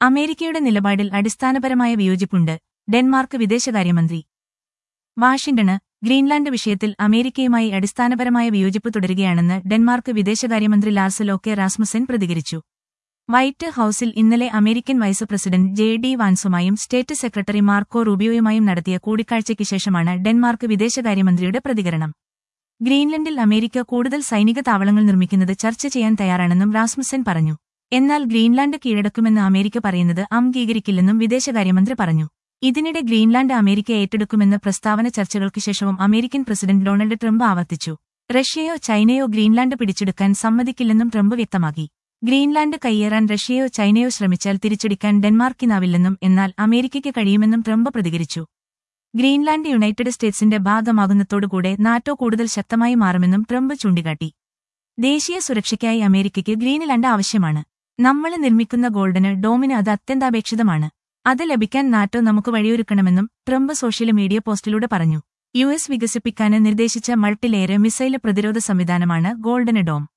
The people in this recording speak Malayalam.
അമേരിക്കയുടെ നിലപാടിൽ അടിസ്ഥാനപരമായ വിയോജിപ്പുണ്ട് ഡെൻമാർക്ക് വിദേശകാര്യമന്ത്രി വാഷിംഗ്ടണ് ഗ്രീൻലാൻഡ് വിഷയത്തിൽ അമേരിക്കയുമായി അടിസ്ഥാനപരമായ വിയോജിപ്പ് തുടരുകയാണെന്ന് ഡെൻമാർക്ക് വിദേശകാര്യമന്ത്രി ലാർസ് ലോക്കെ റാസ്മുസൻ പ്രതികരിച്ചു വൈറ്റ് ഹൌസിൽ ഇന്നലെ American vice president J D വാൻസുമായും സ്റ്റേറ്റ് സെക്രട്ടറി മാർക്കോ റൂബിയോയുമായും നടത്തിയ കൂടിക്കാഴ്ചയ്ക്ക് ശേഷമാണ് ഡെൻമാർക്ക് വിദേശകാര്യമന്ത്രിയുടെ പ്രതികരണം ഗ്രീൻലൻഡിൽ അമേരിക്ക കൂടുതൽ സൈനിക താവളങ്ങൾ നിർമ്മിക്കുന്നത് ചർച്ച ചെയ്യാൻ തയ്യാറാണെന്നും റാസ്മുസൻ പറഞ്ഞു എന്നാൽ ഗ്രീൻലാൻഡ് കീഴടക്കുമെന്ന് അമേരിക്ക പറയുന്നത് അംഗീകരിക്കില്ലെന്നും വിദേശകാര്യമന്ത്രി പറഞ്ഞു ഇതിനിടെ ഗ്രീൻലാൻഡ് അമേരിക്ക ഏറ്റെടുക്കുമെന്ന പ്രസ്താവന ചർച്ചകൾക്ക് ശേഷവും അമേരിക്കൻ പ്രസിഡന്റ് ഡൊണാൾഡ് ട്രംപ് ആവർത്തിച്ചു റഷ്യയോ ചൈനയോ ഗ്രീൻലാൻഡ് പിടിച്ചെടുക്കാൻ സമ്മതിക്കില്ലെന്നും ട്രംപ് വ്യക്തമാക്കി ഗ്രീൻലാൻഡ് കയ്യേറാൻ റഷ്യയോ ചൈനയോ ശ്രമിച്ചാൽ തിരിച്ചടിക്കാൻ ഡെൻമാർക്കിനാവില്ലെന്നും എന്നാൽ അമേരിക്കയ്ക്ക് കഴിയുമെന്നും ട്രംപ് പ്രതികരിച്ചു ഗ്രീൻലാൻഡ് യുണൈറ്റഡ് സ്റ്റേറ്റ്സിന്റെ ഭാഗമാകുന്നതോടുകൂടെ നാറ്റോ കൂടുതൽ ശക്തമായി മാറുമെന്നും ട്രംപ് ചൂണ്ടിക്കാട്ടി ദേശീയ സുരക്ഷയ്ക്കായി അമേരിക്കയ്ക്ക് ഗ്രീൻലാൻഡ് ആവശ്യമാണ് നമ്മൾ നിർമ്മിക്കുന്ന ഗോൾഡന് ഡോമിന് അത് അത്യന്താപേക്ഷിതമാണ് അത് ലഭിക്കാൻ നാറ്റോ നമുക്ക് വഴിയൊരുക്കണമെന്നും ട്രംപ് സോഷ്യൽ മീഡിയ പോസ്റ്റിലൂടെ പറഞ്ഞു യു എസ് വികസിപ്പിക്കാന് നിർദ്ദേശിച്ച മൾട്ടിലെയർ മിസൈല് പ്രതിരോധ സംവിധാനമാണ് ഗോൾഡന് ഡോം